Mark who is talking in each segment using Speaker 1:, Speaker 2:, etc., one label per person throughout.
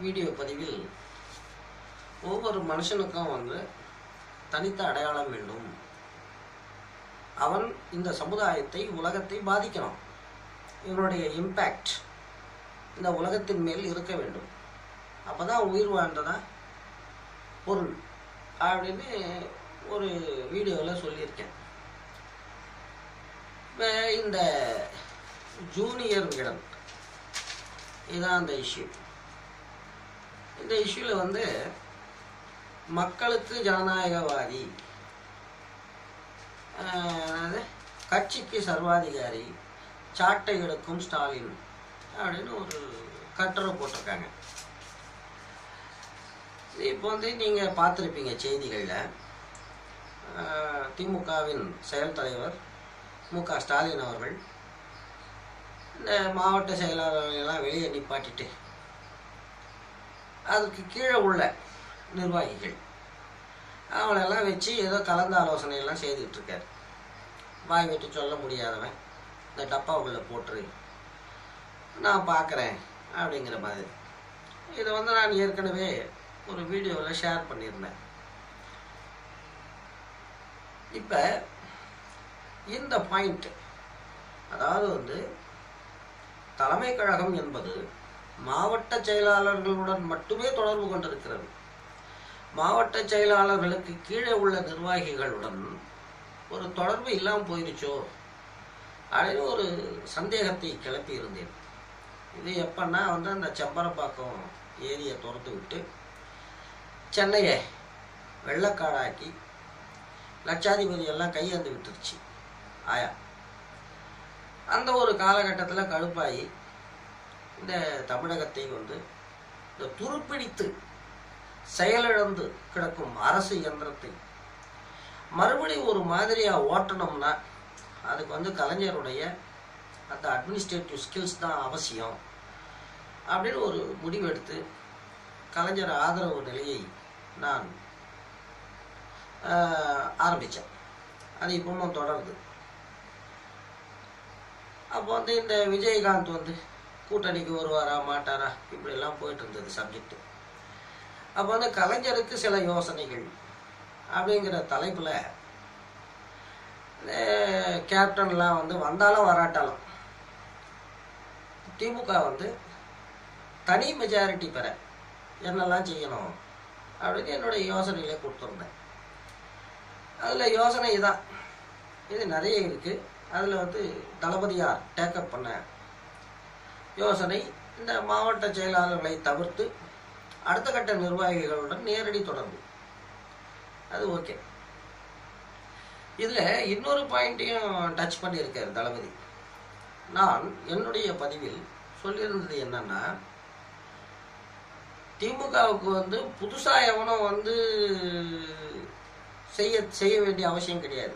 Speaker 1: video பதிவில் ஒவ்வொரு மனுஷனுக்கும் வந்து தனித்த அடையாளம் வேண்டும் அவன் இந்த சமுதாயத்தை உலகத்தை பாதிக்கணும் இவனுடைய இம்பேக்ட் இந்த உலகத்தின் மேல் இருக்க வேண்டும் அப்பதான் உயிர் வாழ்ந்ததா பொருள் அப்படின்னு ஒரு வீடியோவில் சொல்லியிருக்கேன் இப்போ இந்த ஜூனியர் விகடன் இதுதான் அந்த இஷ்யூ இந்த இஷ்யூவில் வந்து மக்களுக்கு ஜனநாயகவாதி ஆஹ், அதாவது கட்சிக்கு சர்வாதிகாரி சாட்டை எடுக்கும் ஸ்டாலின் அப்படின்னு ஒரு கட்டுரை போட்டிருக்காங்க இப்போ வந்து நீங்கள் பார்த்துருப்பீங்க செய்திகளில் திமுகவின் செயல் தலைவர் மு க ஸ்டாலின் அவர்கள் இந்த மாவட்ட செயலாளர்களை எல்லாம் வெளியே நிப்பாட்டிட்டு அதுக்கு கீழே உள்ள நிர்வாகிகள் அவங்களெல்லாம் வச்சு ஏதோ கலந்த ஆலோசனை எல்லாம் செய்துக்கிட்டு இருக்காரு வாய் விட்டு சொல்ல முடியாதவன் இந்த டப்பாவுக்குள்ளே போட்டுரு நான் பார்க்குறேன் அப்படிங்கிற மாதிரி இதை வந்து நான் ஏற்கனவே ஒரு வீடியோவில் ஷேர் பண்ணியிருந்தேன் இப்போ இந்த பாயிண்ட் அதாவது வந்து தலைமை கழகம் என்பது மாவட்ட செயலாளர்களுடன் மட்டுமே தொடர்பு கொண்டிருக்கிறது மாவட்ட செயலாளர்களுக்கு கீழே உள்ள நிர்வாகிகளுடன் ஒரு தொடர்பு இல்லாமல் போயிருச்சோ அப்படின்னு ஒரு சந்தேகத்தை கிளப்பி இருந்தேன் இது எப்பன்னா வந்து அந்த செம்பரப்பாக்கம் ஏரியை திறந்து விட்டு சென்னையை வெள்ளக்காடாக்கி லட்சாதிபதி எல்லாம் கையேந்து விட்டுருச்சு ஆயா அந்த ஒரு காலகட்டத்தில் கடுப்பாகி இந்த தமிழகத்தை வந்து இந்த துருப்பிடித்து செயலிழந்து கிடக்கும் அரசு இயந்திரத்தை மறுபடியும் ஒரு மாதிரியாக ஓட்டணும்னா அதுக்கு வந்து கலைஞருடைய அந்த அட்மினிஸ்ட்ரேட்டிவ் ஸ்கில்ஸ் தான் அவசியம் அப்படின்னு ஒரு முடிவெடுத்து கலைஞர் ஆதரவு நிலையை நான் ஆரம்பித்தேன் அது இப்பவும் தொடருது அப்போ வந்து இந்த விஜயகாந்த் வந்து கூட்டணிக்கு வருவாரா மாட்டாரா இப்படியெல்லாம் போயிட்டு இருந்தது சப்ஜெக்ட் அப்போ வந்து கலைஞருக்கு சில யோசனைகள் அப்படிங்கிற தலைப்பில் கேப்டன்லாம் வந்து வந்தாலும் வராட்டாலும் திமுக வந்து தனி மெஜாரிட்டி பெற என்னெல்லாம் செய்யணும் அப்படின்னு என்னுடைய யோசனையிலே கொடுத்துருந்தேன் அதில் யோசனை தான் இது நிறைய இருக்குது அதில் வந்து தளபதியார் டேக்கப் பண்ண யோசனை இந்த மாவட்ட செயலாளர்களை தவிர்த்து அடுத்த கட்ட நிர்வாகிகளுடன் நேரடி தொடர்பு அது ஓகே இதில் இன்னொரு பாயிண்ட்டையும் டச் பண்ணியிருக்கார் தளபதி நான் என்னுடைய பதிவில் சொல்லியிருந்தது என்னன்னா திமுகவுக்கு வந்து புதுசாக எவனும் வந்து செய்ய செய்ய வேண்டிய அவசியம் கிடையாது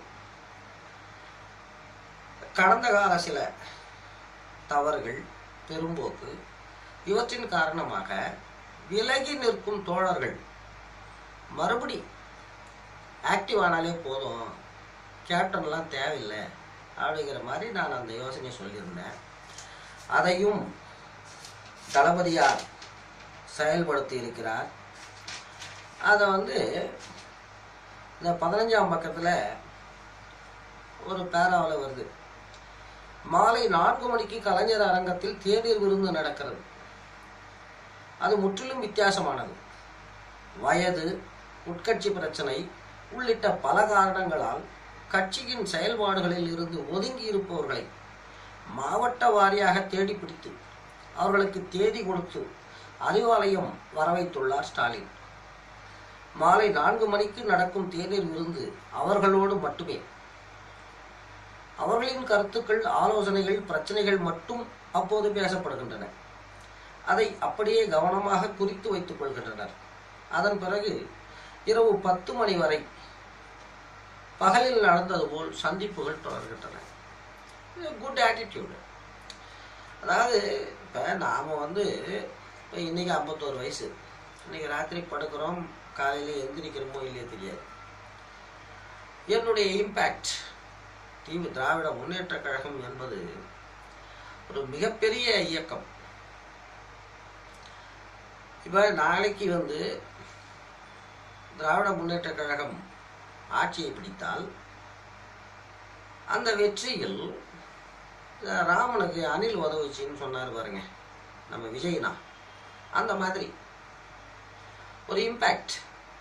Speaker 1: கடந்த கால சில தவறுகள் பெரும்போக்கு இவற்றின் காரணமாக விலகி நிற்கும் தோழர்கள் மறுபடி ஆக்டிவ் ஆனாலே போதும் கேப்டன்லாம் தேவையில்லை அப்படிங்கிற மாதிரி நான் அந்த யோசனையை சொல்லியிருந்தேன் அதையும் தளபதியார் செயல்படுத்தி இருக்கிறார் அதை வந்து இந்த பதினஞ்சாம் பக்கத்தில் ஒரு பேராவில் வருது மாலை நான்கு மணிக்கு கலைஞர் அரங்கத்தில் தேநீர் விருந்து நடக்கிறது அது முற்றிலும் வித்தியாசமானது வயது உட்கட்சி பிரச்சனை உள்ளிட்ட பல காரணங்களால் கட்சியின் செயல்பாடுகளில் இருந்து ஒதுங்கி இருப்பவர்களை மாவட்ட வாரியாக தேடி பிடித்து அவர்களுக்கு தேதி கொடுத்து அறிவாலயம் வரவைத்துள்ளார் ஸ்டாலின் மாலை நான்கு மணிக்கு நடக்கும் தேநீர் விருந்து அவர்களோடு மட்டுமே அவர்களின் கருத்துக்கள் ஆலோசனைகள் பிரச்சனைகள் மட்டும் அப்போது பேசப்படுகின்றன அதை அப்படியே கவனமாக குறித்து வைத்துக் கொள்கின்றனர் அதன் பிறகு இரவு பத்து மணி வரை பகலில் நடந்தது போல் சந்திப்புகள் தொடர்கின்றன குட் ஆட்டிடியூடு அதாவது இப்போ நாம் வந்து இப்போ இன்றைக்கி ஐம்பத்தோரு வயசு இன்றைக்கி ராத்திரி படுக்கிறோம் காலையில் எந்திரிக்கிறோமோ இல்லையோ தெரியாது என்னுடைய இம்பேக்ட் தீவு திராவிட முன்னேற்ற கழகம் என்பது ஒரு மிகப்பெரிய இயக்கம் இப்போ நாளைக்கு வந்து திராவிட முன்னேற்ற கழகம் ஆட்சியை பிடித்தால் அந்த வெற்றியில் அஹ், ராமனுக்கு அணில் உதவுச்சின்னு சொன்னார் பாருங்க நம்ம விஜய்னா அந்த மாதிரி ஒரு இம்பேக்ட்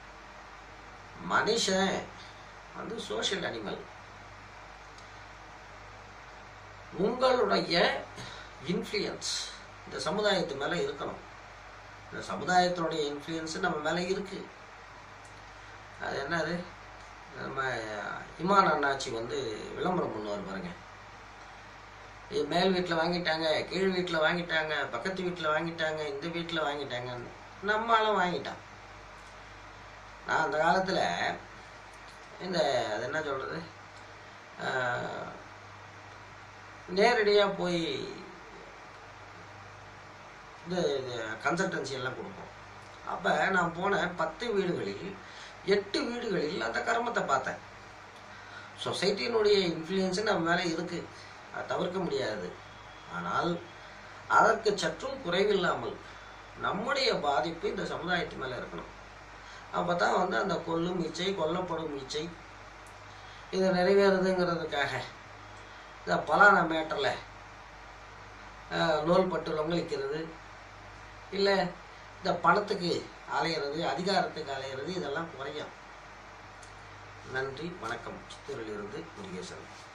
Speaker 1: மனுஷன் வந்து சோஷியல் அனிமல் உங்களுடைய இன்ஃப்ளூயன்ஸ் இந்த சமுதாயத்து மேலே இருக்கணும் இந்த சமுதாயத்தினுடைய இன்ஃப்ளூயன்ஸ் நம்ம மேலே இருக்கு அது என்னது நம்ம இமான் அண்ணாச்சி வந்து விளம்பரம் பண்ணுவார் பாருங்க இது மேல் வீட்டில் வாங்கிட்டாங்க கீழ் வீட்டில் வாங்கிட்டாங்க பக்கத்து வீட்டில் வாங்கிட்டாங்க இந்த வீட்டில் வாங்கிட்டாங்கன்னு நம்மளும் வாங்கிட்டான் நான் அந்த காலத்தில் இந்த அது என்ன சொல்கிறது நேரடியாக போய் இது இது கன்சல்டன்சி எல்லாம் கொடுப்போம் அப்போ நான் போன பத்து வீடுகளில் எட்டு வீடுகளில் அந்த கர்மத்தை பார்த்தேன் சொசைட்டியினுடைய இன்ஃப்ளூயன்ஸு நம்ம மேலே இருக்குது அது தவிர்க்க முடியாது ஆனால் அதற்கு சற்றும் குறைவில்லாமல் நம்முடைய பாதிப்பு இந்த சமுதாயத்து மேலே இருக்கணும் அப்போ தான் வந்து அந்த கொல்லும் இச்சை கொல்லப்படும் இச்சை இது நிறைவேறுதுங்கிறதுக்காக இந்த பலான மேட்டரில் நூல் பட்டு லொங்கலிக்கிறது இல்லை இந்த பணத்துக்கு அலையிறது அதிகாரத்துக்கு அலையிறது இதெல்லாம் குறையும் நன்றி வணக்கம் சித்தூரிலிருந்து முருகேசன்